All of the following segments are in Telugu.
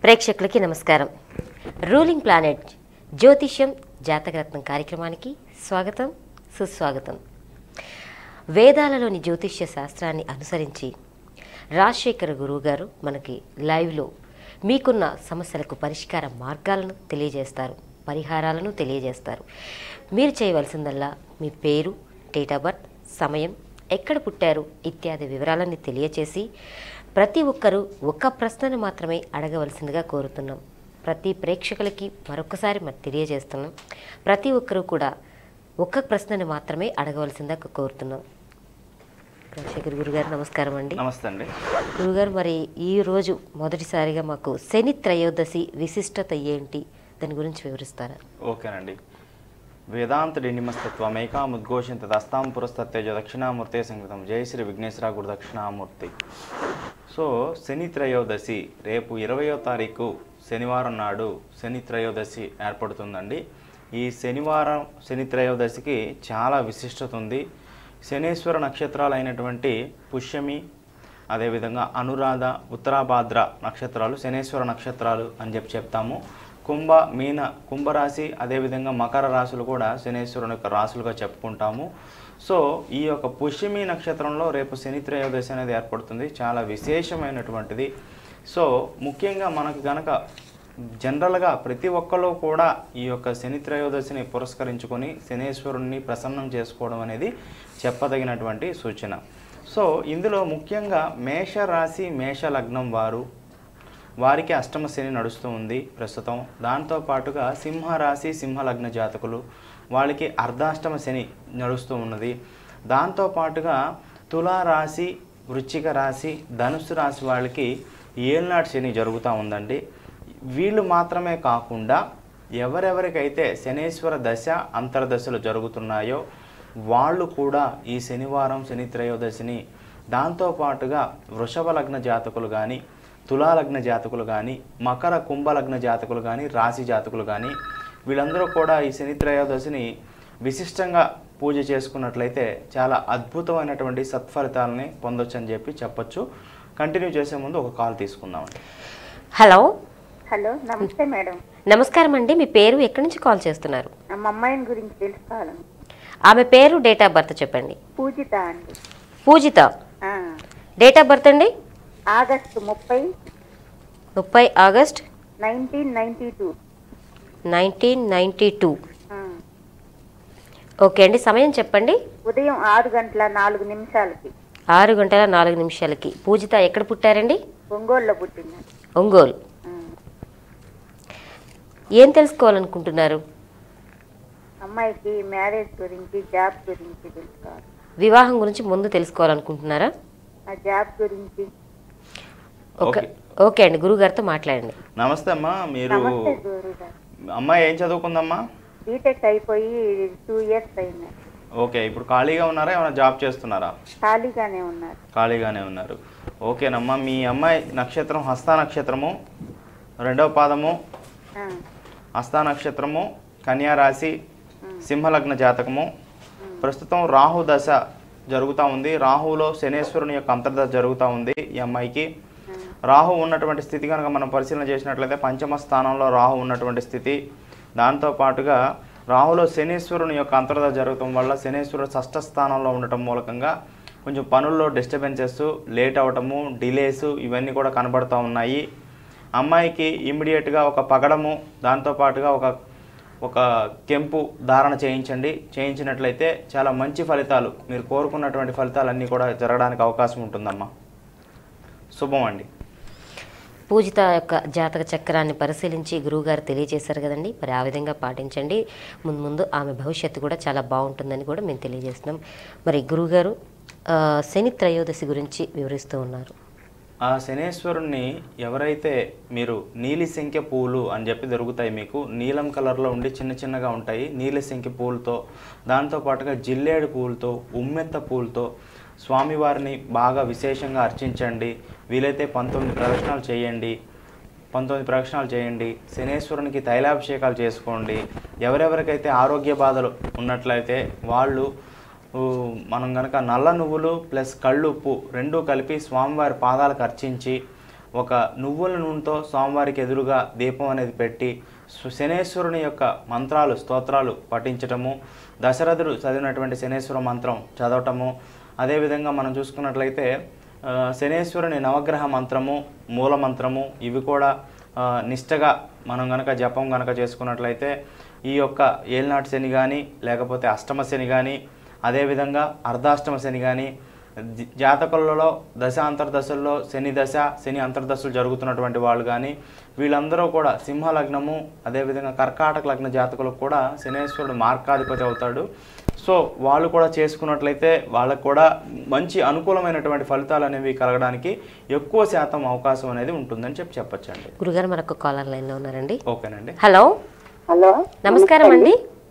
ప్రేక్షకులకి నమస్కారం రూలింగ్ ప్లానెట్ జ్యోతిష్యం జాతకరత్నం కార్యక్రమానికి స్వాగతం సుస్వాగతం వేదాలలోని జ్యోతిష్య శాస్త్రాన్ని అనుసరించి రాజశేఖర గురువు గారు మనకి లైవ్లో మీకున్న సమస్యలకు పరిష్కార మార్గాలను తెలియజేస్తారు పరిహారాలను తెలియజేస్తారు మీరు చేయవలసిందల్లా మీ పేరు డేట్ ఆఫ్ బర్త్ సమయం ఎక్కడ పుట్టారు ఇత్యాది వివరాలన్నీ తెలియచేసి ప్రతి ఒక్కరూ ఒక్క ప్రశ్నను మాత్రమే అడగవలసిందిగా కోరుతున్నాం ప్రతి ప్రేక్షకులకి మరొకసారి మరి తెలియజేస్తున్నాం ప్రతి ఒక్కరూ కూడా ఒక్క ప్రశ్నను మాత్రమే అడగవలసిందిగా కోరుతున్నాం రాజశేఖర్ గురుగారు నమస్కారం అండి నమస్తే అండి గురుగారు మరి ఈ రోజు మొదటిసారిగా మాకు శని త్రయోదశి విశిష్టత ఏంటి దాని గురించి వివరిస్తారా ఓకేనండి వేదాంత డిండిమస్తత్వమేకాముద్ఘోషంత దస్తాం పురస్తేజ దక్షిణామూర్తే సంగతం జయ శ్రీ విఘ్నేశ్వర గురు దక్షిణామూర్తి సో శని త్రయోదశి రేపు ఇరవయో తారీఖు శనివారం నాడు శని త్రయోదశి ఏర్పడుతుందండి ఈ శనివారం శని త్రయోదశికి చాలా విశిష్టత ఉంది శనేశ్వర నక్షత్రాలు అయినటువంటి పుష్యమి అదేవిధంగా అనురాధ ఉత్తరాభాద్ర నక్షత్రాలు శనేశ్వర నక్షత్రాలు అని చెప్పి చెప్తాము కుంభ మీన కుంభరాశి అదేవిధంగా మకర రాశులు కూడా శనేశ్వరుని యొక్క రాశులుగా చెప్పుకుంటాము సో ఈ యొక్క పుష్యమి నక్షత్రంలో రేపు శని త్రయోదశి అనేది ఏర్పడుతుంది చాలా విశేషమైనటువంటిది సో ముఖ్యంగా మనకు గనక జనరల్గా ప్రతి ఒక్కరు కూడా ఈ యొక్క శని త్రయోదశిని పురస్కరించుకొని శనేశ్వరుణ్ణి ప్రసన్నం చేసుకోవడం అనేది చెప్పదగినటువంటి సూచన సో ఇందులో ముఖ్యంగా మేష రాశి మేష లగ్నం వారు వారికి అష్టమ శని నడుస్తూ ఉంది ప్రస్తుతం దాంతో పాటుగా సింహ రాశి సింహ లగ్న జాతకులు వాళ్ళకి అర్ధాష్టమ శని నడుస్తూ ఉన్నది దాంతో పాటుగా తులా రాశి వృశ్చిక రాశి ధనుసు రాశి వాళ్ళకి ఏళ్ళనాటి శని జరుగుతూ ఉందండి వీళ్ళు మాత్రమే కాకుండా ఎవరెవరికైతే శనేశ్వర దశ అంతర్దశలు జరుగుతున్నాయో వాళ్ళు కూడా ఈ శనివారం శని త్రయోదశిని దాంతోపాటుగా వృషభ లగ్న జాతకులు కానీ తులా లగ్న జాతకులు కానీ మకర కుంభ లగ్న జాతకులు కానీ రాశి జాతకులు కానీ వీళ్ళందరూ కూడా ఈ శని త్రయోదశిని విశిష్టంగా పూజ చేసుకున్నట్లయితే చాలా అద్భుతమైనటువంటి సత్ఫలితాలని పొందొచ్చు అని చెప్పి చెప్పొచ్చు కంటిన్యూ చేసే ముందు ఒక కాల్ తీసుకుందామండి హలో హలో నమస్తే మేడం నమస్కారం అండి మీ పేరు ఎక్కడి నుంచి కాల్ చేస్తున్నారు మా అమ్మాయిని గురించి తెలుసుకోవాలని ఆమె పేరు డేట్ ఆఫ్ బర్త్ చెప్పండి పూజిత అండి పూజిత ఆ, డేట్ ఆఫ్ బర్త్ అండి ఆగస్టు ముప్పై ముప్పై August nineteen ninety two nineteen ninety two okay అండి సమయం చెప్పండి ఉదయం ఆరు గంటల నాలుగు నిమిషాలకి ఆరు గంటల నాలుగు నిమిషాలకి పూజిత ఎక్కడ పుట్టారండి ఒంగోలులో పుట్టింది ఒంగోలు ఆ, ఏం తెలుసుకోవాలనుకుంటున్నారు అమ్మాయికి మ్యారేజ్ గురించి జాబ్ గురించి తెలుసుకోవాలి వివాహం గురించి ముందు తెలుసుకోవాలనుకుంటున్నారా ఆ జాబ్ గురించి ఓకే ఓకే. ఓకే అండి గురుగారితో మాట్లాడండి నమస్తే అమ్మా మీరు నమస్తే గురు గారు అమ్మాయి ఏం చదువుకుందమ్మా బీటెక్ అయిపోయి టూ ఇయర్స్ అయింది ఓకే ఇప్పుడు ఖాళీగా ఉన్నారా ఏమైనా జాబ్ చేస్తున్నారా ఖాళీగానే ఉన్నారు ఖాళీగానే ఉన్నారు ఓకేనమ్మా మీ అమ్మాయి నక్షత్రం హస్త నక్షత్రము రెండవ పాదము ఆ, హస్త నక్షత్రము కన్యా రాశి సింహలగ్న జాతకము ప్రస్తుతం రాహు దశ జరుగుతూ ఉంది రాహులో శనేశ్వరుని యొక్క అంతర్దశ జరుగుతూ ఉంది ఈ అమ్మాయికి రాహు ఉన్నటువంటి స్థితి కనుక మనం పరిశీలన చేసినట్లయితే పంచమ స్థానంలో రాహు ఉన్నటువంటి స్థితి దాంతో పాటుగా రాహులో శనీశ్వరుని యొక్క అంతర్దశ జరగటం వల్ల శనీశ్వరుడు షష్ఠ స్థానంలో ఉండటం మూలకంగా కొంచెం పనుల్లో డిస్టర్బెన్సెస్ లేట్ అవటము డిలేస్ ఇవన్నీ కూడా కనబడుతూ ఉన్నాయి అమ్మాయికి ఇమ్మీడియట్గా ఒక పగడము దాంతోపాటుగా ఒక ఒక కెంపు ధారణ చేయించండి చేయించినట్లయితే చాలా మంచి ఫలితాలు మీరు కోరుకున్నటువంటి ఫలితాలన్నీ కూడా జరగడానికి అవకాశం ఉంటుందమ్మా శుభం అండి పూజిత యొక్క జాతక చక్రాన్ని పరిశీలించి గురువుగారు తెలియజేశారు కదండి మరి ఆ విధంగా పాటించండి ముందు ముందు ఆమె భవిష్యత్తు కూడా చాలా బాగుంటుందని కూడా మేము తెలియజేస్తున్నాం మరి గురువుగారు ఆ, శని త్రయోదశి గురించి వివరిస్తూ ఉన్నారు ఆ శనేశ్వరుణ్ణి ఎవరైతే మీరు నీలి సంఖ్య పూలు అని చెప్పి దొరుకుతాయి మీకు నీలం కలర్లో ఉండి చిన్న చిన్నగా ఉంటాయి నీలి సంఖ్య పూలతో దాంతోపాటుగా జిల్లేడు పూలతో ఉమ్మెత్త పూలతో స్వామివారిని బాగా విశేషంగా అర్చించండి వీలైతే పంతొమ్మిది ప్రదక్షిణాలు చేయండి పంతొమ్మిది ప్రదక్షిణాలు చేయండి శనేశ్వరునికి తైలాభిషేకాలు చేసుకోండి ఎవరెవరికైతే ఆరోగ్య బాధలు ఉన్నట్లయితే వాళ్ళు ఊ, మనం గనక నల్ల నువ్వులు ప్లస్ కళ్ళుప్పు రెండూ కలిపి స్వామివారి పాదాలకు అర్చించి ఒక నువ్వుల నూనెతో స్వామివారికి ఎదురుగా దీపం అనేది పెట్టి సు- శనేశ్వరుని యొక్క మంత్రాలు స్తోత్రాలు పఠించటము దశరథుడు చదివినటువంటి శనేశ్వర మంత్రం చదవటము అదేవిధంగా మనం చూసుకున్నట్లయితే ఆ, శనేశ్వరుని నవగ్రహ మంత్రము మూల మంత్రము ఇవి కూడా ఆ, నిష్టగా మనం గనక జపం గనక చేసుకున్నట్లయితే ఈ యొక్క ఏలినాటి శని కానీ లేకపోతే అష్టమ శని కానీ అదేవిధంగా అర్ధాష్టమ శని కానీ జ- జాతకులలో దశ అంతర్దశల్లో శని దశ శని అంతర్దశలు జరుగుతున్నటువంటి వాళ్ళు కానీ వీళ్ళందరూ కూడా సింహ లగ్నము అదేవిధంగా కర్కాటక లగ్న జాతకులకు కూడా శనేశ్వరుడు మార్కాధిపతి అవుతాడు సో వాళ్ళు కూడా చేసుకున్నట్లయితే వాళ్ళకు కూడా మంచి అనుకూలమైనటువంటి ఫలితాలు అనేవి కలగడానికి ఎక్కువ శాతం అవకాశం అనేది ఉంటుందని చెప్పి చెప్పొచ్చండి గురుగారు మరొక కాలర్ లైన్లో ఉన్నారండి ఓకేనండి హలో హలో నమస్కారం అండి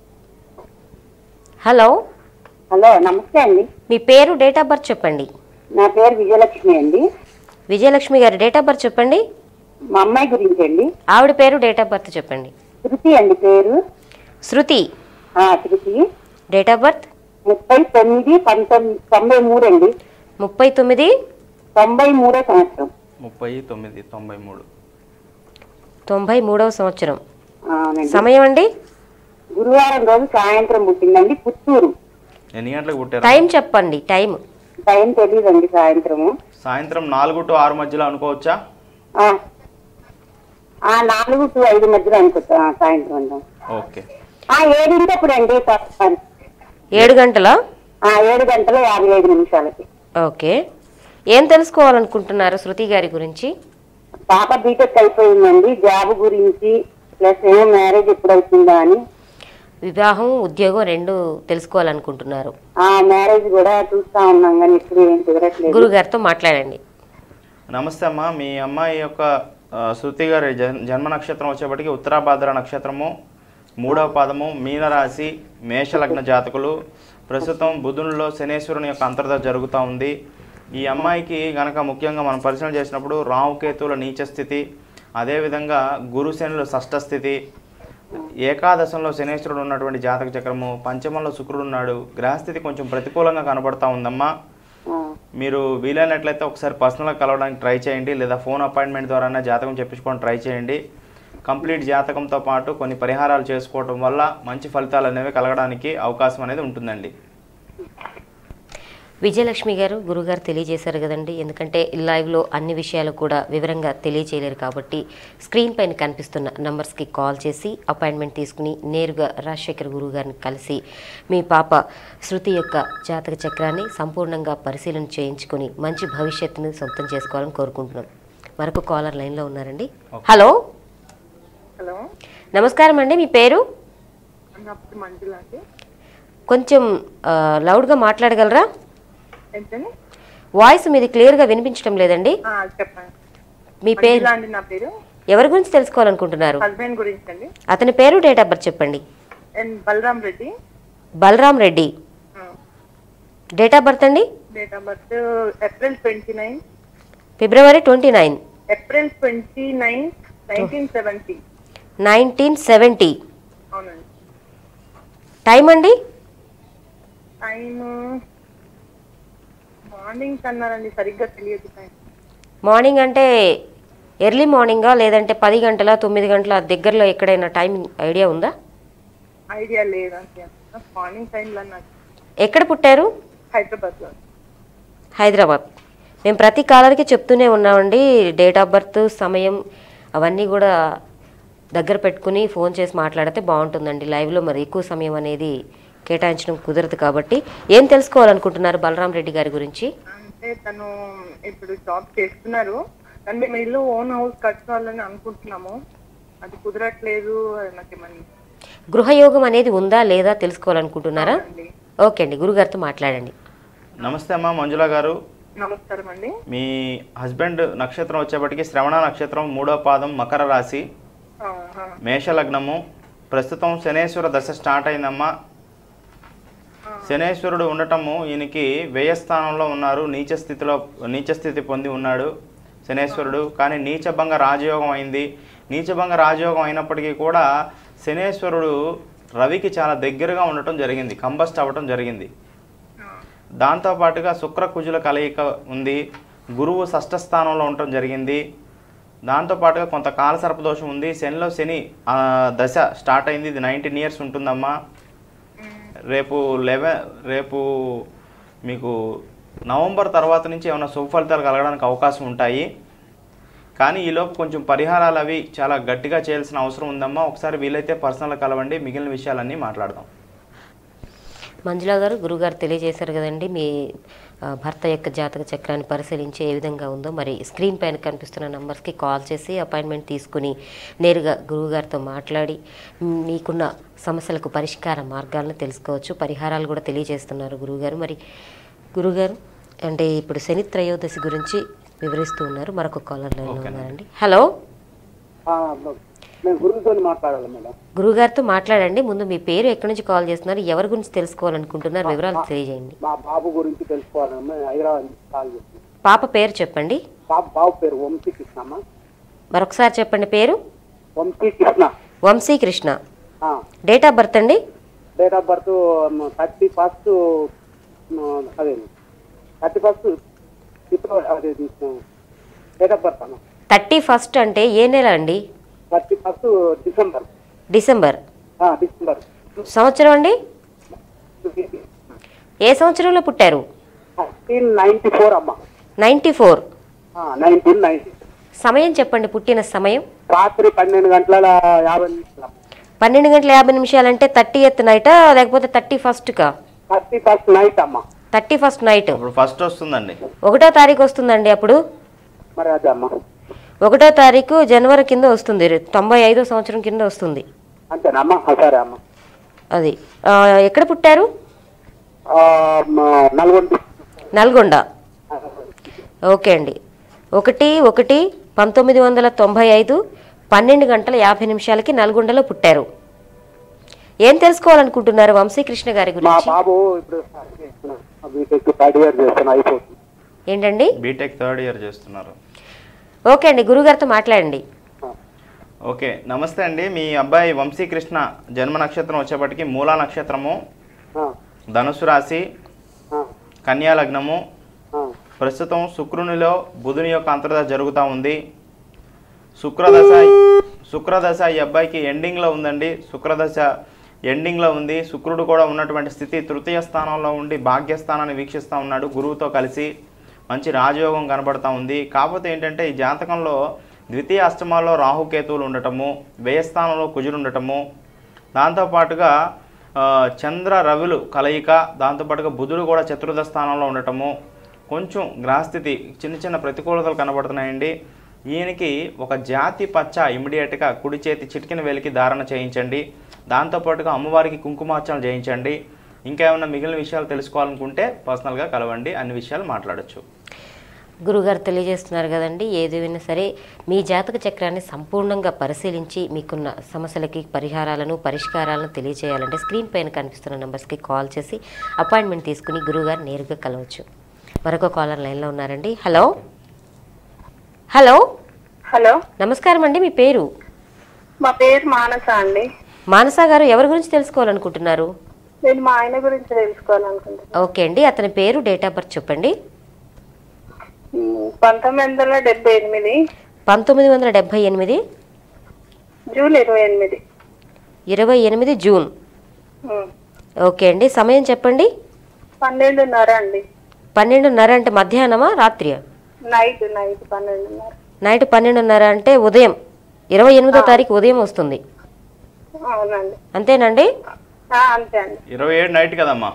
హలో హలో నమస్తే అండి మీ పేరు డేట్ ఆఫ్ బర్త్ చెప్పండి నా పేరు విజయలక్ష్మి అండి విజయలక్ష్మి గారి డేట్ ఆఫ్ బర్త్ చెప్పండి మా అమ్మాయి గురించి అండి ఆవిడ పేరు డేట్ ఆఫ్ బర్త్ చెప్పండి శృతి అండి పేరు శృతి ఆ, శృతి డేట్ ఆఫ్ బర్త్ ముప్పై తొమ్మిది పంతొమ్మిది తొంభై మూడు అండి ముప్పై తొమ్మిది తొంభై మూడో సంవత్సరం ముప్పై తొమ్మిది తొంభై మూడు తొంభై మూడవ సంవత్సరం అవునండి సమయం అండి గురువారం రోజు సాయంత్రం పుట్టిందండి పుత్తూరు ఎన్ని గంటలకు పుట్టారు టైం చెప్పండి టైం టైం తెలియదండి సాయంత్రము సాయంత్రం నాలుగు టు ఆరు మధ్యలో అనుకోవచ్చా ఆ. ఆ నాలుగు టు ఐదు మధ్యలో అనుకుంటా ఆ, సాయంత్రం అండి ఓకే ఆ ఏడింటప్పుడు అండి సాయంత్రం. ఏడు గంటల ఆ ఏడు గంటల యాభై ఐదు నిమిషాలకి ఓకే ఏం తెలుసుకోవాలనుకుంటున్నారు శృతి గారి గురించి పాప బీటెక్ అయిపోయిందండి జాబ్ గురించి ప్లస్ ఏమో మ్యారేజ్ ఎప్పుడు అవుతుందా అని వివాహం ఉద్యోగం రెండు తెలుసుకోవాలనుకుంటున్నారు ఆ మ్యారేజ్ కూడా చూస్తా ఉన్నాం కానీ ఇప్పుడు ఏం కుదరట్లేదు గురుగారితో మాట్లాడండి నమస్తే అమ్మా మీ అమ్మాయి యొక్క ఆ, శృతి గారి జన్- జన్మ నక్షత్రం వచ్చేప్పటికి ఉత్తరాభాద్ర నక్షత్రము మూడవ పాదము మీనరాశి మేషలగ్న జాతకులు ప్రస్తుతం బుధునిలో శనేశ్వరుని యొక్క అంతర్దశ జరుగుతూ ఉంది ఈ అమ్మాయికి గనక ముఖ్యంగా మనం పరిశీలన చేసినప్పుడు రావుకేతుల నీచ స్థితి అదేవిధంగా గురుశనుల షష్ఠ స్థితి ఏకాదశంలో శనేశ్వరుడు ఉన్నటువంటి జాతక చక్రము పంచమంలో శుక్రుడు ఉన్నాడు గ్రహస్థితి కొంచెం ప్రతికూలంగా కనబడతా ఉందమ్మా ఆ, మీరు వీలైనట్లయితే ఒకసారి పర్సనల్గా కలవడానికి ట్రై చేయండి లేదా ఫోన్ అపాయింట్మెంట్ ద్వారా జాతకం చెప్పించుకొని ట్రై చేయండి కంప్లీట్ జాతకంతో పాటు కొన్ని పరిహారాలు చేసుకోవటం వల్ల మంచి ఫలితాలు అనేవి కలగడానికి అవకాశం అనేది ఉంటుందండి విజయలక్ష్మి గారు గురుగారు తెలియజేశారు కదండి ఎందుకంటే లైవ్లో అన్ని విషయాలు కూడా వివరంగా తెలియజేయలేరు కాబట్టి స్క్రీన్ పైన కనిపిస్తున్న నంబర్స్కి కాల్ చేసి అపాయింట్మెంట్ తీసుకుని నేరుగా రాజశేఖర్ గురువు గారిని కలిసి మీ పాప శృతి యొక్క జాతక చక్రాన్ని సంపూర్ణంగా పరిశీలన చేయించుకొని మంచి భవిష్యత్తును సొంతం చేసుకోవాలని కోరుకుంటున్నాం మరొక కాలర్ లైన్లో ఉన్నారండి హలో హలో నమస్కారం అండి మీ పేరు నా పేరు మంజుల అండి కొంచెం ఆ, లౌడ్గా మాట్లాడగలరా ఏంటండి వాయిస్ మీది క్లియర్గా వినిపించడం లేదండి ఆ, చెప్పండి మీ పేరు మంజుల అండి నా పేరు ఎవరి గురించి తెలుసుకోవాలనుకుంటున్నారు హస్బెండ్ గురించి అండి అతని పేరు డేట్ ఆఫ్ బర్త్ చెప్పండి and Balaram Reddy Balaram Reddy date of birth అండి date of birth April twenty nine February twenty nine April twenty nine nineteen seventy nineteen seventy అవునండి టైం అండి టైమ్ మార్నింగ్ అన్నారండి సరిగ్గా తెలియదు టైం మార్నింగ్ అంటే ఎర్లీ మార్నింగా లేదంటే పది గంటల తొమ్మిది గంటల దగ్గరలో ఎక్కడైనా టైం ఐడియా ఉందా ఐడియా లేదండి మార్నింగ్ టైంలో నాకు ఎక్కడ పుట్టారు హైదరాబాద్లో హైదరాబాద్ మేము ప్రతి కాలర్కి చెప్తూనే ఉన్నామండి డేట్ ఆఫ్ బర్త్ సమయం అవన్నీ కూడా దగ్గర పెట్టుకుని ఫోన్ చేసి మాట్లాడితే బాగుంటుందండి లైవ్లో మరి ఎక్కువ సమయం అనేది కేటాయించడం కుదరదు కాబట్టి ఏం తెలుసుకోవాలనుకుంటున్నారు బలరాం రెడ్డి గారి గురించి అంటే తను ఇప్పుడు జాబ్ చేస్తున్నారు కానీ మేము ఇల్లు ఓన్ హౌస్ కట్టుకోవాలని అనుకుంటున్నాము అది కుదరట్లేదు నాకేమని గృహయోగం అనేది ఉందా లేదా తెలుసుకోవాలనుకుంటున్నారా అండి ఓకే అండి గురుగారితో మాట్లాడండి నమస్తే అమ్మా మంజుల గారు నమస్కారం అండి మీ హస్బెండ్ నక్షత్రం వచ్చేప్పటికి శ్రవణ నక్షత్రం మూడో పాదం మకర రాశి ఆ, ఆ, మేషలగ్నము ప్రస్తుతం శనేశ్వర దశ స్టార్ట్ అయిందమ్మా శనేశ్వరుడు ఉండటము ఈయనకి వ్యయస్థానంలో ఉన్నారు నీచ స్థితిలో నీచ స్థితి పొంది ఉన్నాడు శనేశ్వరుడు కానీ నీచభంగ రాజయోగం అయింది నీచభంగ రాజయోగం అయినప్పటికీ కూడా శనేశ్వరుడు రవికి చాలా దగ్గరగా ఉండటం జరిగింది కంబస్ట్ అవ్వటం జరిగింది ఆ, దాంతోపాటుగా శుక్ర కుజుల కలయిక ఉంది గురువు షష్ఠ స్థానంలో ఉండటం జరిగింది దాంతో పాటుగా కొంత కాలసర్ప దోషం ఉంది శనిలో శని ఆ, దశ స్టార్ట్ అయింది ఇది నైన్టీన్ ఇయర్స్ ఉంటుందమ్మా రేపు లెవెన్ రేపు మీకు నవంబర్ తర్వాత నుంచి ఏమైనా శుభ ఫలితాలు కలగడానికి అవకాశం ఉంటాయి కానీ ఈలోపు కొంచెం పరిహారాలు అవి చాలా గట్టిగా చేయాల్సిన అవసరం ఉందమ్మా ఒకసారి వీలైతే పర్సనల్ కలవండి మిగిలిన విషయాలన్నీ మాట్లాడదాం మంజులా గారు గురుగారు తెలియజేశారు కదండి మీ ఆ, భర్త యొక్క జాతక చక్రాన్ని పరిశీలించి ఏ విధంగా ఉందో మరి స్క్రీన్ పైన కనిపిస్తున్న నంబర్స్కి కాల్ చేసి అపాయింట్మెంట్ తీసుకుని నేరుగా గురువుగారితో మాట్లాడి మ్, మీకున్న సమస్యలకు పరిష్కార మార్గాలను తెలుసుకోవచ్చు పరిహారాలు కూడా తెలియజేస్తున్నారు గురువుగారు మరి గురుగారు అంటే ఇప్పుడు శని త్రయోదశి గురించి వివరిస్తూ ఉన్నారు మరొక కాలర్ లైన్లో ఓకే. ఉన్నారండి హలో ఆ, మేము గురువుతో మాట్లాడాలి మేడం గురువుగారితో మాట్లాడండి ముందు మీ పేరు ఎక్కడి నుంచి కాల్ చేస్తున్నారు ఎవరి గురించి తెలుసుకోవాలనుకుంటున్నారు వివరాలు తెలియజేయండి మా బాబు గురించి తెలుసుకోవాలని మేము హైదరాబాద్ నుంచి కాల్ చేస్తున్నాం పాప పేరు చెప్పండి బాబు బాబు పేరు వంశీ కృష్ణమ్మ మరొకసారి చెప్పండి పేరు Vamshi Krishna Vamshi Krishna date of birth అండి date of birth thirty first అదే థర్టీ ఫస్ట్ ఫిబ్రవరి అదే డేట్ ఆఫ్ బర్త్ అన్న థర్టీ ఫస్ట్ అంటే ఏ నెల అండి థర్టీ ఫస్ట్ డిసెంబర్ డిసెంబర్ ఆ, డిసెంబర్ సంవత్సరం అండి ఏ సంవత్సరంలో పుట్టారు నైన్టీన్ నైన్టీ ఫోర్ అమ్మ నైంటీ ఫోర్ నైన్టీన్ నైన్టీ సమయం చెప్పండి పుట్టిన సమయం రాత్రి పన్నెండు గంటల యాభై నిమిషాలు పన్నెండు గంటల యాభై నిమిషాలంటే థర్టీ ఎత్ నైటా లేకపోతే థర్టీ ఫస్ట్కా థర్టీ ఫస్ట్ నైట్ అమ్మ థర్టీ ఫస్ట్ నైట్ ఇప్పుడు ఫస్ట్ వస్తుందండి ఒకటో తారీఖు వస్తుందండి అప్పుడు మరి అదే అమ్మ ఒకటో తారీఖు జనవరి కింద వస్తుంది తొంభై ఐదో సంవత్సరం కింద వస్తుంది అంతేనా అమ్మ ఆ, సరే అమ్మ అది ఆ, ఎక్కడ పుట్టారు ఆ, మ- నల్గొండ నల్గొండ ఓకే అండి ఒకటి ఒకటి పంతొమ్మిది వందల తొంభై ఐదు పన్నెండు గంటల యాభై నిమిషాలకి నల్గొండలో పుట్టారు ఏం తెలుసుకోవాలనుకుంటున్నారు వంశీకృష్ణ గారి మా గురించి బాబు ఇప్పుడు స్టార్ట్ చేస్తున్నాడు. బీటెక్ థర్డ్ ఇయర్ చేస్తున్నా అయిపోతుంది ఏంటండి బీటెక్ థర్డ్ ఇయర్ చేస్తున్నారు ఓకే అండి గురుగారితో మాట్లాడండి ఓకే నమస్తే అండి మీ అబ్బాయి వంశీకృష్ణ జన్మ నక్షత్రం వచ్చేప్పటికి మూలా నక్షత్రము ఆ, ధనుసు రాశి ఆ, కన్యా లగ్నము ఆ, ప్రస్తుతం శుక్రునిలో బుధుని యొక్క అంతర్దశ జరుగుతూ ఉంది శుక్రదశ శుక్రదశ ఈ అబ్బాయికి ఎండింగ్లో ఉందండి శుక్రదశ ఎండింగ్లో ఉంది శుక్రుడు కూడా ఉన్నటువంటి స్థితి తృతీయ స్థానంలో ఉండి భాగ్యస్థానాన్ని వీక్షిస్తూ ఉన్నాడు గురువుతో కలిసి మంచి రాజయోగం కనబడతా ఉంది కాకపోతే ఏంటంటే ఈ జాతకంలో ద్వితీయ అష్టమాల్లో రాహుకేతువులు ఉండటము వ్యయస్థానంలో కుజుడు ఉండటము దాంతోపాటుగా ఆ, చంద్ర రవిలు కలయిక దాంతోపాటుగా బుధుడు కూడా చతుర్థ స్థానంలో ఉండటము కొంచెం గ్రహస్థితి చిన్న చిన్న ప్రతికూలతలు కనబడుతున్నాయండి ఈయనకి ఒక జాతి పచ్చ ఇమీడియట్గా కుడి చేతి చిటికిన వేలికి ధారణ చేయించండి దాంతోపాటుగా అమ్మవారికి కుంకుమార్చన చేయించండి ఇంకా ఏమైనా మిగిలిన విషయాలు తెలుసుకోవాలనుకుంటే పర్సనల్గా కలవండి అన్ని విషయాలు మాట్లాడొచ్చు గురుగారు తెలియజేస్తున్నారు కదండి ఏదైనా సరే మీ జాతక చక్రాన్ని సంపూర్ణంగా పరిశీలించి మీకున్న సమస్యలకి పరిహారాలను పరిష్కారాలను తెలియజేయాలంటే స్క్రీన్ పైన కనిపిస్తున్న నెంబర్స్కి కాల్ చేసి అపాయింట్మెంట్ తీసుకుని గురుగారు నేరుగా కలవచ్చు మరొక కాలర్ లైన్లో ఉన్నారండి హలో హలో హలో నమస్కారం అండి మీ పేరు మా పేరు మానస అండి మానస గారు ఎవరి గురించి తెలుసుకోవాలనుకుంటున్నారు నేను మా ఆయన గురించి తెలుసుకోవాలనుకుంటున్నాను ఓకే అండి అతని పేరు డేట్ ఆఫ్ బర్త్ చెప్పండి ఉమ్, పంతొమ్మిది వందల డెబ్బై ఎనిమిది పంతొమ్మిది వందల డెబ్భై ఎనిమిది జూన్ ఇరవై ఎనిమిది ఇరవై ఎనిమిది జూన్ ఉమ్, ఓకే అండి సమయం చెప్పండి పన్నెండున్నర అండి పన్నెండున్నర అంటే మధ్యాహ్నమా రాత్రియా నైట్ నైట్ పన్నెండున్నర నైట్ పన్నెండున్నర అంటే ఉదయం ఇరవై ఎనిమిదో తారీఖు ఉదయం వస్తుంది అవునండి అంతేనండి ఆ, అంతే అండి ఇరవై ఏడు నైట్ కదమ్మా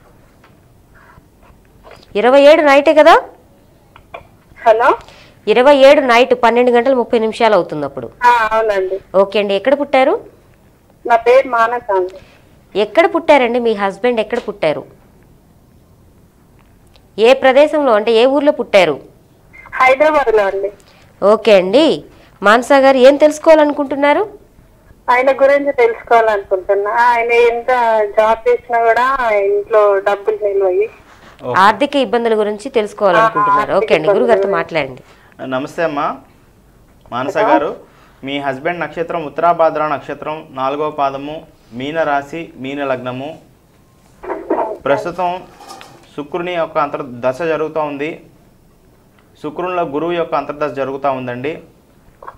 ఇరవై ఏడు నైటే కదా హలో ఇరవై ఏడు నైట్ పన్నెండు గంటల ముప్పై నిమిషాలు అవుతుంది అప్పుడు ఆ, అవునండి ఓకే అండి ఎక్కడ పుట్టారు నా పేరు మానస అండి ఎక్కడ పుట్టారండి మీ హస్బెండ్ ఎక్కడ పుట్టారు ఏ ప్రదేశంలో అంటే ఏ ఊర్లో పుట్టారు హైదరాబాద్ లో అండి ఓకే అండి మానసా గారు ఏం తెలుసుకోవాలనుకుంటున్నారు ఆయన గురించి తెలుసుకోవాలనుకుంటున్నా ఆయన ఎంత జాబ్ చేసినా కూడా ఇంట్లో డబ్బులు నిల్వయి ఓకే. ఆర్థిక ఇబ్బందుల గురించి తెలుసుకోవాలనుకుంటున్నారు ఓకే అండి గురుగారితో మాట్లాడండి నమస్తే అమ్మా మానస గారు మీ హస్బెండ్ నక్షత్రం ఉత్తరాభాద్ర నక్షత్రం నాలుగో పాదము మీన రాశి మీన లగ్నము ప్రస్తుతం శుక్రుని యొక్క అంతర్ దశ జరుగుతూ ఉంది శుక్రునిలో గురువు యొక్క అంతర్దశ జరుగుతూ ఉందండి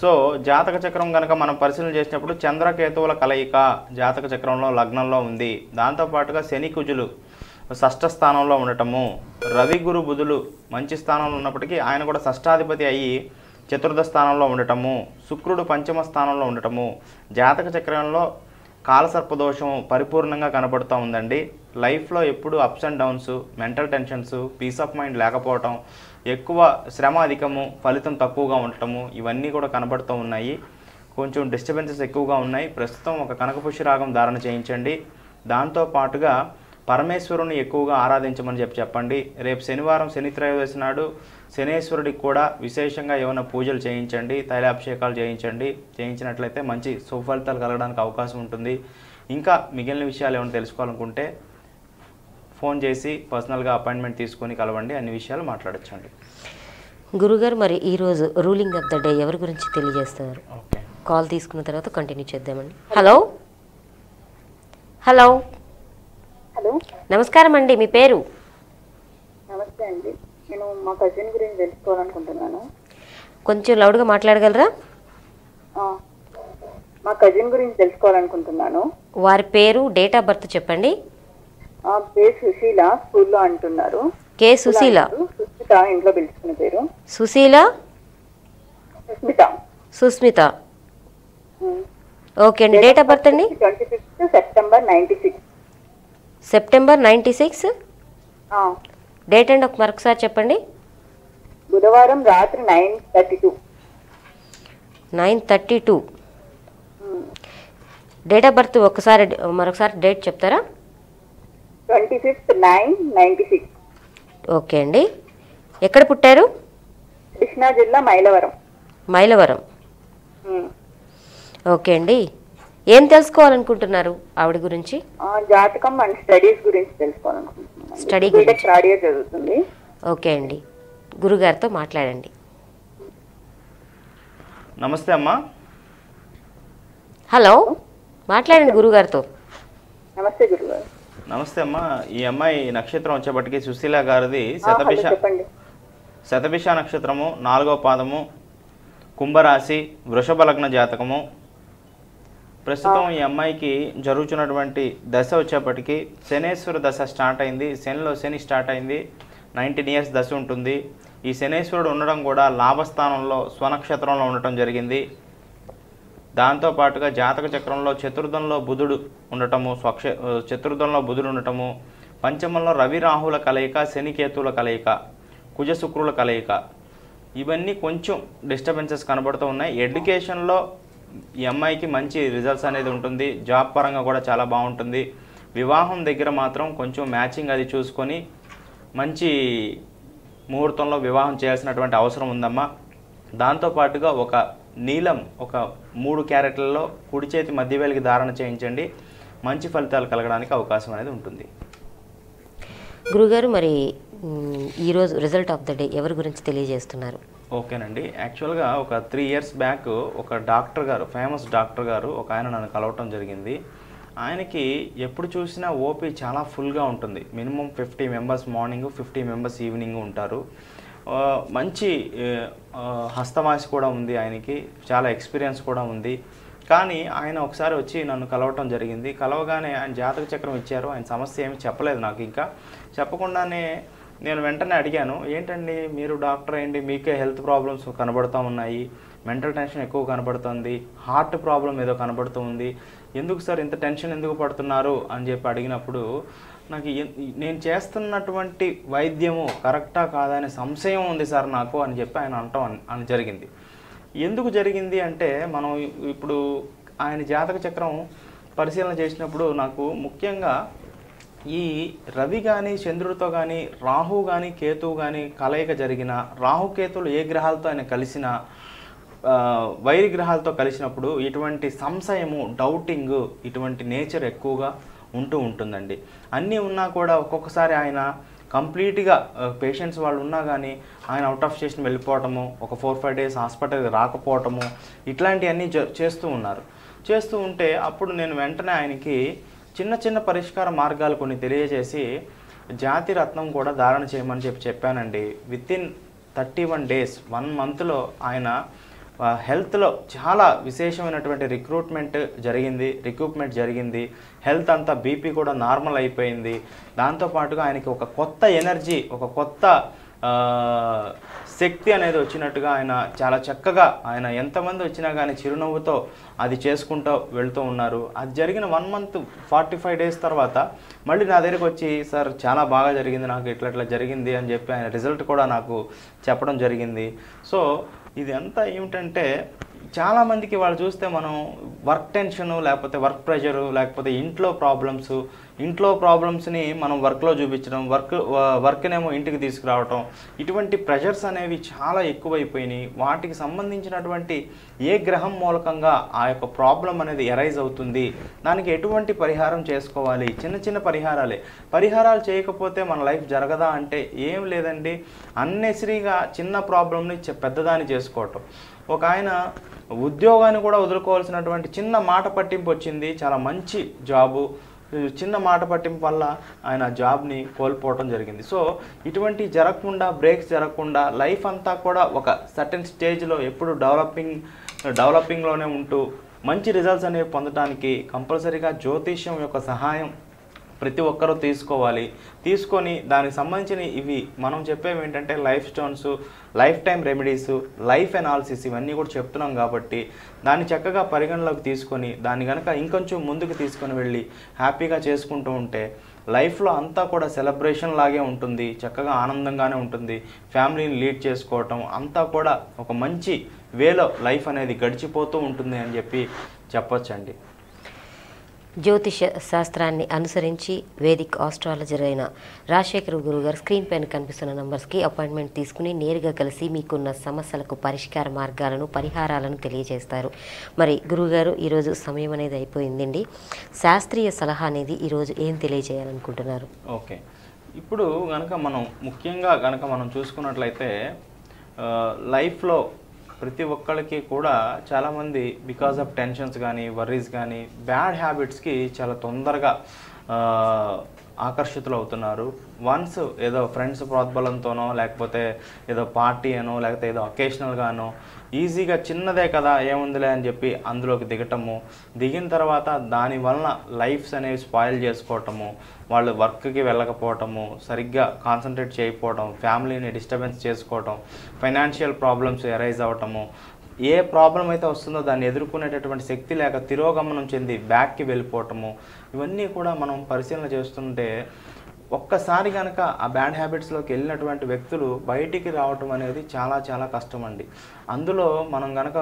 సో జాతక చక్రం కనుక మనం పరిశీలన చేసినప్పుడు చంద్రకేతువుల కలయిక జాతక చక్రంలో లగ్నంలో ఉంది దాంతోపాటుగా శని కుజులు షష్ఠ స్థానంలో ఉండటము రవి గురు బుధులు మంచి స్థానంలో ఉన్నప్పటికీ ఆయన కూడా షష్టాధిపతి అయ్యి చతుర్థ స్థానంలో ఉండటము శుక్రుడు పంచమ స్థానంలో ఉండటము జాతక చక్రంలో కాలసర్పదోషం పరిపూర్ణంగా కనబడుతూ ఉందండి లైఫ్లో ఎప్పుడు ups and downs mental tensions peace of mind లేకపోవటం ఎక్కువ శ్రమ అధికము ఫలితం తక్కువగా ఉండటము ఇవన్నీ కూడా కనబడుతూ ఉన్నాయి కొంచెం డిస్టర్బెన్సెస్ ఎక్కువగా ఉన్నాయి ప్రస్తుతం ఒక కనకపుష్య రాగం ధారణ చేయించండి దాంతో పాటుగా పరమేశ్వరుని ఎక్కువగా ఆరాధించమని చెప్పి చెప్పండి రేపు శనివారం శని త్రయోదశి నాడు శనేశ్వరుడికి కూడా విశేషంగా ఏమైనా పూజలు చేయించండి తైలాభిషేకాలు చేయించండి చేయించినట్లయితే మంచి సుఫలితాలు కలగడానికి అవకాశం ఉంటుంది ఇంకా మిగిలిన విషయాలు ఏమైనా తెలుసుకోవాలనుకుంటే ఫోన్ చేసి పర్సనల్గా అపాయింట్మెంట్ తీసుకొని కలవండి అన్ని విషయాలు మాట్లాడచ్చండి గురుగారు మరి ఈరోజు రూలింగ్ ఆఫ్ ద డే ఎవరి గురించి తెలియజేస్తున్నారు ఓకే కాల్ తీసుకున్న తర్వాత కంటిన్యూ చేద్దామండి హలో హలో హలో నమస్కారం అండి మీ పేరు నమస్తే అండి నేను మా కజిన్ గురించి తెలుసుకోవాలనుకుంటున్నాను కొంచెం లౌడ్గా మాట్లాడగలరా ఆ, మా కజిన్ గురించి తెలుసుకోవాలనుకుంటున్నాను వారి పేరు డేట్ ఆఫ్ బర్త్ చెప్పండి ఆ పేరు సుశీల స్కూల్లో అంటున్నారు కే సుశీల సుస్మిత ఇంట్లో పిలుచుకున్న పేరు సుశీల సుస్మిత సుస్మిత ఓకే అండి డేట్ ఆఫ్ బర్త్ అండి twenty fifth September ninety six September ninety six date and ఒక మరొకసారి చెప్పండి బుధవారం రాత్రి nine thirty two nine thirty two date of birth ఒకసారి మరొకసారి డేట్ చెప్తారా twenty fifth nine ninety six okay అండి ఎక్కడ పుట్టారు కృష్ణా జిల్లా మైలవరం మైలవరం ఉమ్. ఓకే అండి ఏం తెలుసుకోవాలనుకుంటున్నారు ఆవిడ గురించి ఆ, జాతకం అండ్ స్టడీస్ గురించి తెలుసుకోవాలనుకుంటున్నాను Study బీటెక్ గురించి. థర్డ్ ఇయర్ చదువుతుంది ఓకే అండి గురుగారితో మాట్లాడండి నమస్తే అమ్మా హలో మాట్లాడండి గురుగారితో నమస్తే గురుగారు నమస్తే అమ్మా ఈ అమ్మాయి నక్షత్రం వచ్చేపటికి సుశీల గారిది ఆ, హలో శతభిష చెప్పండి శతభిష నక్షత్రము నాలుగో పాదము కుంభరాశి వృషభ లగ్న జాతకము ప్రస్తుతం ఈ అమ్మాయికి జరుగుతున్నటువంటి దశ వచ్చేప్పటికి శనేశ్వర దశ స్టార్ట్ అయింది శనిలో శని స్టార్ట్ అయింది నైన్టీన్ ఇయర్స్ దశ ఉంటుంది ఈ శనేశ్వరుడు ఉండడం కూడా లాభస్థానంలో స్వనక్షత్రంలో ఉండటం జరిగింది దాంతో పాటుగా జాతక చక్రంలో చతుర్థంలో బుధుడు ఉండటము స్వక్ష చతుర్థంలో బుధుడు ఉండటము పంచమంలో రవి రాహుల కలయిక శనికేతువుల కలయిక కుజ శుక్రుల కలయిక ఇవన్నీ కొంచెం డిస్టర్బెన్సెస్ కనబడుతూ ఉన్నాయి ఎడ్యుకేషన్లో ఈ అమ్మాయికి మంచి రిజల్ట్స్ అనేది ఉంటుంది జాబ్ పరంగా కూడా చాలా బాగుంటుంది వివాహం దగ్గర మాత్రం కొంచెం మ్యాచింగ్ అది చూసుకొని మంచి ముహూర్తంలో వివాహం చేయాల్సినటువంటి అవసరం ఉందమ్మా దాంతోపాటుగా ఒక నీలం ఒక మూడు క్యారెట్లలో కుడి చేతి మధ్యవేలికి ధారణ చేయించండి మంచి ఫలితాలు కలగడానికి అవకాశం అనేది ఉంటుంది గురుగారు మరి మ్, ఈరోజు రిజల్ట్ ఆఫ్ ద డే ఎవరి గురించి తెలియజేస్తున్నారు ఓకేనండి యాక్చువల్గా ఒక త్రీ ఇయర్స్ బ్యాక్ ఒక డాక్టర్ గారు ఫేమస్ డాక్టర్ గారు ఒక ఆయన నన్ను కలవటం జరిగింది ఆయనకి ఎప్పుడు చూసినా ఓపీ చాలా ఫుల్గా ఉంటుంది minimum fifty members morning fifty members evening ఉంటారు ఆ, మంచి ఆ, హస్తవాసి కూడా ఉంది ఆయనకి చాలా ఎక్స్పీరియన్స్ కూడా ఉంది కానీ ఆయన ఒకసారి వచ్చి నన్ను కలవటం జరిగింది కలవగానే ఆయన జాతక చక్రం ఇచ్చారు ఆయన సమస్య ఏమి చెప్పలేదు నాకు ఇంకా చెప్పకుండానే నేను వెంటనే అడిగాను ఏంటండి మీరు డాక్టర్ అయ్యండి మీకే హెల్త్ ప్రాబ్లమ్స్ కనబడుతూ ఉన్నాయి మెంటల్ టెన్షన్ ఎక్కువ కనబడుతుంది హార్ట్ ప్రాబ్లం ఏదో కనబడుతూ ఉంది ఎందుకు సార్ ఇంత టెన్షన్ ఎందుకు పడుతున్నారు అని చెప్పి అడిగినప్పుడు నాకు ఎన్- నేను చేస్తున్నటువంటి వైద్యము కరెక్టా కాదా అనే సంశయం ఉంది సార్ నాకు అని చెప్పి ఆయన అంటాం అని- అని జరిగింది ఎందుకు జరిగింది అంటే మనం ఇప్పుడు ఆయన జాతక చక్రం పరిశీలన చేసినప్పుడు నాకు ముఖ్యంగా ఈ రవి కానీ చంద్రుడితో కానీ రాహు కానీ కేతువు కానీ కలయిక జరిగిన రాహుకేతువులు ఏ గ్రహాలతో ఆయన కలిసిన ఆ, వైరి గ్రహాలతో కలిసినప్పుడు ఇటువంటి సంశయము డౌటింగ్ ఇటువంటి నేచర్ ఎక్కువగా ఉంటూ ఉంటుందండి అన్నీ ఉన్నా కూడా ఒక్కొక్కసారి ఆయన కంప్లీట్గా పేషెంట్స్ వాళ్ళు ఉన్నా కానీ ఆయన అవుట్ ఆఫ్ స్టేషన్ వెళ్ళిపోవటము ఒక ఫోర్ ఫైవ్ డేస్ హాస్పిటల్కి రాకపోవటము ఇట్లాంటివన్నీ జ- చేస్తూ ఉన్నారు చేస్తూ ఉంటే అప్పుడు నేను వెంటనే ఆయనకి చిన్న చిన్న పరిష్కార మార్గాలు కొన్ని తెలియజేసి జాతి రత్నం కూడా ధారణ చేయమని చెప్పి చెప్పానండి within thirty one days one మంత్లో ఆయన ఆ, హెల్త్లో చాలా విశేషమైనటువంటి రిక్రూట్మెంట్ జరిగింది రిక్రూట్మెంట్ జరిగింది హెల్త్ అంతా బీపీ కూడా నార్మల్ అయిపోయింది దాంతోపాటుగా ఆయనకి ఒక కొత్త ఎనర్జీ ఒక కొత్త ఆ, శక్తి అనేది వచ్చినట్టుగా ఆయన చాలా చక్కగా ఆయన ఎంతమంది వచ్చినా కానీ చిరునవ్వుతో అది చేసుకుంటూ వెళ్తూ ఉన్నారు అది జరిగిన one month forty five days తర్వాత మళ్ళీ నా దగ్గరికి వచ్చి సార్ చాలా బాగా జరిగింది నాకు ఇట్లా ఇట్లా జరిగింది అని చెప్పి ఆయన రిజల్ట్ కూడా నాకు చెప్పడం జరిగింది సో ఇది అంతా ఏమిటంటే చాలామందికి వాళ్ళు చూస్తే మనం వర్క్ టెన్షను లేకపోతే వర్క్ ప్రెషరు లేకపోతే ఇంట్లో ప్రాబ్లమ్స్ ఇంట్లో ప్రాబ్లమ్స్ని మనం వర్క్లో చూపించడం వర్క్ వర్క్నేమో ఇంటికి తీసుకురావటం ఇటువంటి ప్రెషర్స్ అనేవి చాలా ఎక్కువైపోయినాయి వాటికి సంబంధించినటువంటి ఏ గ్రహం మూలకంగా ఆ యొక్క ప్రాబ్లం అనేది ఎరైజ్ అవుతుంది దానికి ఎటువంటి పరిహారం చేసుకోవాలి చిన్న చిన్న పరిహారాలే పరిహారాలు చేయకపోతే మన లైఫ్ జరగదా అంటే ఏం లేదండి అన్నెసరీగా చిన్న ప్రాబ్లమ్ని చె- పెద్దదాన్ని చేసుకోవటం ఒక ఆయన ఉద్యోగాన్ని కూడా వదులుకోవాల్సినటువంటి చిన్న మాట పట్టింపు వచ్చింది చాలా మంచి జాబు చిన్న మాట పట్టింపు వల్ల ఆయన ఆ జాబ్ని కోల్పోవడం జరిగింది సో ఇటువంటి జరగకుండా బ్రేక్స్ జరగకుండా లైఫ్ అంతా కూడా ఒక సర్టెన్ స్టేజ్లో ఎప్పుడు డెవలపింగ్ డెవలపింగ్లోనే ఉంటూ మంచి రిజల్ట్స్ అనేవి పొందడానికి కంపల్సరీగా జ్యోతిష్యం యొక్క సహాయం ప్రతి ఒక్కరూ తీసుకోవాలి తీసుకొని దానికి సంబంధించిన ఇవి మనం చెప్పేవి ఏంటంటే life stones life time remedies life analysis ఇవన్నీ కూడా చెప్తున్నాం కాబట్టి దాన్ని చక్కగా పరిగణలోకి తీసుకొని దాన్ని కనుక ఇంకొంచెం ముందుకు తీసుకొని వెళ్ళి హ్యాపీగా చేసుకుంటూ ఉంటే లైఫ్లో అంతా కూడా సెలబ్రేషన్ లాగే ఉంటుంది చక్కగా ఆనందంగానే ఉంటుంది ఫ్యామిలీని లీడ్ చేసుకోవటం అంతా కూడా ఒక మంచి వేలో లైఫ్ అనేది గడిచిపోతూ ఉంటుంది అని చెప్పి చెప్పొచ్చండి జ్యోతిష శాస్త్రాన్ని అనుసరించి వేదిక్ ఆస్ట్రాలజర్ అయిన రాజశేఖర్ గురువు గారు స్క్రీన్ పైన కనిపిస్తున్న నంబర్స్కి అపాయింట్మెంట్ తీసుకుని నేరుగా కలిసి మీకున్న సమస్యలకు పరిష్కార మార్గాలను పరిహారాలను తెలియజేస్తారు మరి గురువుగారు ఈరోజు సమయం అనేది అయిపోయిందండి శాస్త్రీయ సలహా అనేది ఈరోజు ఏం తెలియజేయాలనుకుంటున్నారు ఓకే ఇప్పుడు గనక మనం ముఖ్యంగా గనక మనం చూసుకున్నట్లయితే ఆ, లైఫ్లో ప్రతి ఒక్కళ్ళకి కూడా చాలామంది బికాస్ ఆఫ్ టెన్షన్స్ కానీ వర్రీస్ కానీ బ్యాడ్ హ్యాబిట్స్కి చాలా తొందరగా ఆ, ఆకర్షితులు అవుతున్నారు వన్స్ ఏదో ఫ్రెండ్స్ ప్రోద్బలంతోనో లేకపోతే ఏదో పార్టీ అనో లేకపోతే ఏదో అకేషనల్గానో ఈజీగా చిన్నదే కదా ఏముందిలే అని చెప్పి అందులోకి దిగటము దిగిన తర్వాత దాని వలన లైఫ్స్ అనేవి స్పాయిల్ చేసుకోవటము వాళ్ళు వర్క్కి వెళ్ళకపోవటము సరిగ్గా కాన్సన్ట్రేట్ చేయకపోవటం ఫ్యామిలీని డిస్టర్బెన్స్ చేసుకోవటం ఫైనాన్షియల్ ప్రాబ్లమ్స్ ఎరైజ్ అవ్వటము ఏ ప్రాబ్లం అయితే వస్తుందో దాన్ని ఎదుర్కొనేటటువంటి శక్తి లేక తిరోగమనం చెంది బ్యాక్కి వెళ్ళిపోవటము ఇవన్నీ కూడా మనం పరిశీలన చేస్తుంటే ఒక్కసారి కనుక ఆ బ్యాడ్ హ్యాబిట్స్లోకి వెళ్ళినటువంటి వ్యక్తులు బయటికి రావటం అనేది చాలా చాలా కష్టం అండి అందులో మనం కనుక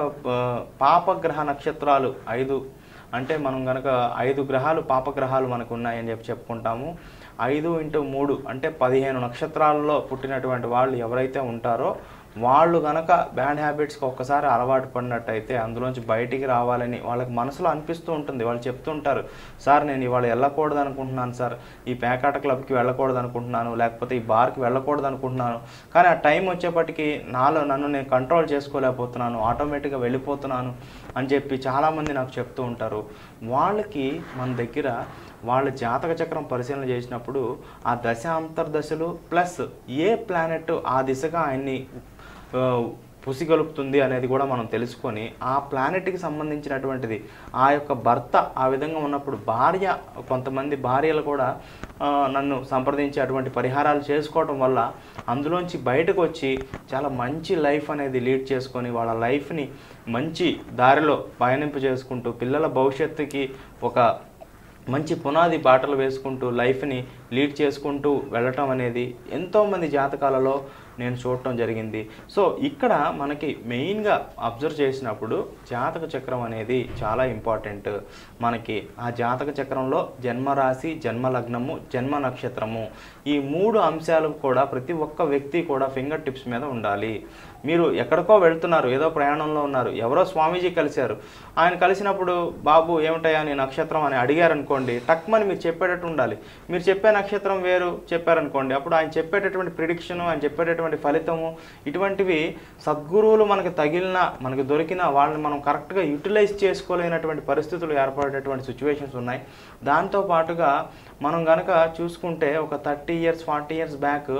పాపగ్రహ నక్షత్రాలు ఐదు అంటే మనం కనుక ఐదు గ్రహాలు పాపగ్రహాలు మనకు ఉన్నాయని చెప్పి చెప్పుకుంటాము ఐదు ఇంటూ మూడు అంటే పదిహేను నక్షత్రాలలో పుట్టినటువంటి వాళ్ళు ఎవరైతే ఉంటారో వాళ్ళు గనక బ్యాడ్ హ్యాబిట్స్కి ఒక్కసారి అలవాటు పడినట్టయితే అందులోంచి బయటికి రావాలని వాళ్ళకి మనసులో అనిపిస్తూ ఉంటుంది వాళ్ళు చెప్తూ ఉంటారు సార్ నేను ఇవాళ వెళ్ళకూడదు అనుకుంటున్నాను సార్ ఈ పేకాట క్లబ్కి వెళ్ళకూడదు అనుకుంటున్నాను లేకపోతే ఈ బార్కి వెళ్ళకూడదు అనుకుంటున్నాను కానీ ఆ టైం వచ్చేప్పటికి నాలో నన్ను నేను కంట్రోల్ చేసుకోలేకపోతున్నాను ఆటోమేటిక్గా వెళ్ళిపోతున్నాను అని చెప్పి చాలామంది నాకు చెప్తూ ఉంటారు వాళ్ళకి మన దగ్గర వాళ్ళ జాతక చక్రం పరిశీలన చేసినప్పుడు ఆ దశ అంతర్దశలు ప్లస్ ఏ ప్లానెట్ ఆ దిశగా ఆయన్ని ఆ, పుసిగలుపుతుంది అనేది కూడా మనం తెలుసుకొని ఆ ప్లానెట్కి సంబంధించినటువంటిది ఆ యొక్క భర్త ఆ విధంగా ఉన్నప్పుడు భార్య కొంతమంది భార్యలు కూడా ఆ, నన్ను సంప్రదించి అటువంటి పరిహారాలు చేసుకోవటం వల్ల అందులోంచి బయటకు వచ్చి చాలా మంచి లైఫ్ అనేది లీడ్ చేసుకొని వాళ్ళ లైఫ్ని మంచి దారిలో పయనింపు చేసుకుంటూ పిల్లల భవిష్యత్తుకి ఒక మంచి పునాది బాటలు వేసుకుంటూ లైఫ్ని లీడ్ చేసుకుంటూ వెళ్ళటం అనేది ఎంతోమంది జాతకాలలో నేను చూడటం జరిగింది సో ఇక్కడ మనకి మెయిన్గా అబ్జర్వ్ చేసినప్పుడు జాతక చక్రం అనేది చాలా ఇంపార్టెంట్ మనకి ఆ జాతక చక్రంలో జన్మరాశి జన్మ లగ్నము జన్మ నక్షత్రము ఈ మూడు అంశాలు కూడా ప్రతి ఒక్క వ్యక్తి కూడా ఫింగర్ టిప్స్ మీద ఉండాలి మీరు ఎక్కడికో వెళ్తున్నారు ఏదో ప్రయాణంలో ఉన్నారు ఎవరో స్వామీజీ కలిశారు ఆయన కలిసినప్పుడు బాబు ఏమిటయ్యా నీ నక్షత్రం అని అడిగారనుకోండి టక్మని మీరు చెప్పేటట్టు ఉండాలి మీరు చెప్పే నక్షత్రం వేరు చెప్పారనుకోండి అప్పుడు ఆయన చెప్పేటటువంటి ప్రిడిక్షన్ ఆయన చెప్పేటటువంటి ఫలితము ఇటువంటివి సద్గురువులు మనకి తగిలిన మనకి దొరికిన వాళ్ళని మనం కరెక్ట్గా యూటిలైజ్ చేసుకోలేనటువంటి పరిస్థితులు ఏర్పడేటటువంటి సిచ్యువేషన్స్ ఉన్నాయి దాంతో పాటుగా మనం గనక చూసుకుంటే ఒక thirty years forty years back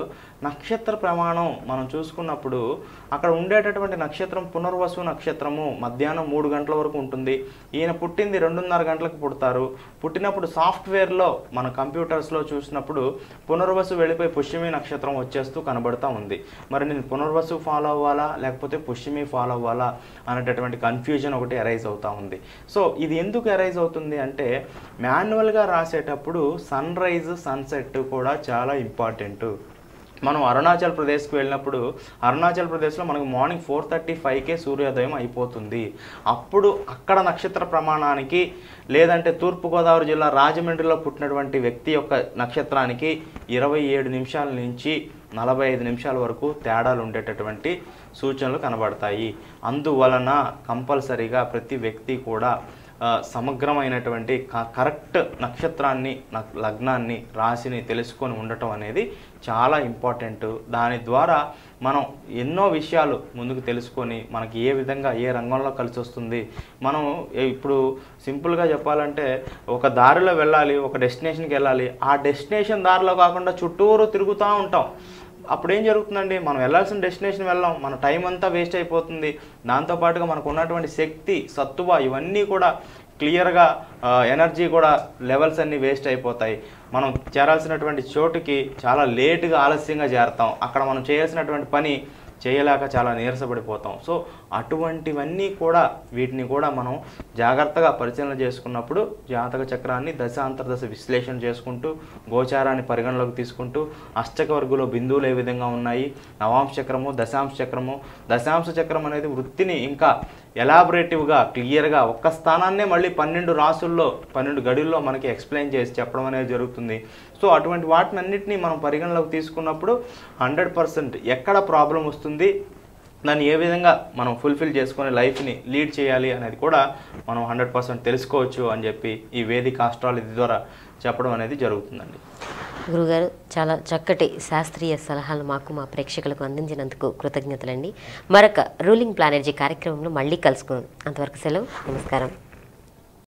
నక్షత్ర ప్రమాణం మనం చూసుకున్నప్పుడు అక్కడ ఉండేటటువంటి నక్షత్రం పునర్వసు నక్షత్రము మధ్యాహ్నం మూడు గంటల వరకు ఉంటుంది ఈయన పుట్టింది రెండున్నర గంటలకు పుడతారు పుట్టినప్పుడు సాఫ్ట్వేర్లో మన కంప్యూటర్స్లో చూసినప్పుడు పునర్వసు వెళ్ళిపోయి పుష్యమి నక్షత్రం వచ్చేస్తూ కనబడతా ఉంది మరి నేను పునర్వసు ఫాలో అవ్వాలా లేకపోతే పుష్యమి ఫాలో అవ్వాలా అనేటటువంటి కన్ఫ్యూజన్ ఒకటి అరైజ్ అవుతా ఉంది సో ఇది ఎందుకు అరైజ్ అవుతుంది అంటే మాన్యువల్గా రాసేటప్పుడు సన్ రైజ్ సన్సెట్ కూడా చాలా ఇంపార్టెంట్ మనం అరుణాచల్ ప్రదేశ్కి వెళ్ళినప్పుడు అరుణాచల్ ప్రదేశ్లో మనకు మార్నింగ్ ఫోర్ థర్టీ ఫైవ్కే సూర్యోదయం అయిపోతుంది అప్పుడు అక్కడ నక్షత్ర ప్రమాణానికి లేదంటే తూర్పుగోదావరి జిల్లా రాజమండ్రిలో పుట్టినటువంటి వ్యక్తి యొక్క నక్షత్రానికి ఇరవై ఏడు నిమిషాల నుంచి నలభై ఐదు నిమిషాల వరకు తేడాలు ఉండేటటువంటి సూచనలు కనబడతాయి అందువలన కంపల్సరీగా ప్రతి వ్యక్తి కూడా ఆ, సమగ్రమైనటువంటి క- కరెక్ట్ నక్షత్రాన్ని నక్- లగ్నాన్ని రాశిని తెలుసుకొని ఉండటం అనేది చాలా ఇంపార్టెంట్ దాని ద్వారా మనం ఎన్నో విషయాలు ముందుకు తెలుసుకొని మనకి ఏ విధంగా ఏ రంగంలో కలిసి వస్తుంది మనం ఏ- ఇప్పుడు సింపుల్గా చెప్పాలంటే ఒక దారిలో వెళ్ళాలి ఒక డెస్టినేషన్కి వెళ్ళాలి ఆ డెస్టినేషన్ దారిలో కాకుండా చుట్టూరు తిరుగుతూ ఉంటాం అప్పుడు ఏం జరుగుతుందండి మనం వెళ్ళాల్సిన డెస్టినేషన్ వెళ్ళాం మన టైం అంతా వేస్ట్ అయిపోతుంది దాంతోపాటుగా మనకు ఉన్నటువంటి శక్తి సత్తువ ఇవన్నీ కూడా క్లియర్గా ఎనర్జీ కూడా లెవెల్స్ అన్నీ వేస్ట్ అయిపోతాయి మనం చేరాల్సినటువంటి చోటుకి చాలా లేటుగా ఆలస్యంగా చేరతాం అక్కడ మనం చేయాల్సినటువంటి పని చేయలేక చాలా నీరసపడిపోతాం సో అటువంటివన్నీ కూడా వీటిని కూడా మనం జాగ్రత్తగా పరిశీలన చేసుకున్నప్పుడు జాతక చక్రాన్ని దశ అంతర్దశ విశ్లేషణ చేసుకుంటూ గోచారాన్ని పరిగణలోకి తీసుకుంటూ అష్టక వర్గులో బిందువులు ఏ విధంగా ఉన్నాయి నవాంశ చక్రము దశాంశ చక్రము దశాంశ చక్రం అనేది వృత్తిని ఇంకా ఎలాబరేటివ్గా క్లియర్గా ఒక్క స్థానాన్నే మళ్ళీ పన్నెండు రాసుల్లో పన్నెండు గడుల్లో మనకి ఎక్స్ప్లెయిన్ చేసి చెప్పడం అనేది జరుగుతుంది సో అటువంటి వాటిని అన్నింటినీ మనం పరిగణలోకి తీసుకున్నప్పుడు హండ్రెడ్ పర్సెంట్ ఎక్కడ ప్రాబ్లం వస్తుంది దాన్ని ఏ విధంగా మనం ఫుల్ఫిల్ చేసుకొని లైఫ్ని లీడ్ చేయాలి అనేది కూడా మనం హండ్రెడ్ పర్సెంట్ తెలుసుకోవచ్చు అని చెప్పి ఈ వేదిక ఆస్ట్రాలజీ ద్వారా చెప్పడం అనేది జరుగుతుందండి గురుగారు చాలా చక్కటి శాస్త్రీయ సలహాలు మాకు మా ప్రేక్షకులకు అందించినందుకు కృతజ్ఞతలండి మరొక రూలింగ్ ప్లానర్జీ కార్యక్రమంలో మళ్ళీ కలుసుకుందాం అంతవరకు సెలవు నమస్కారం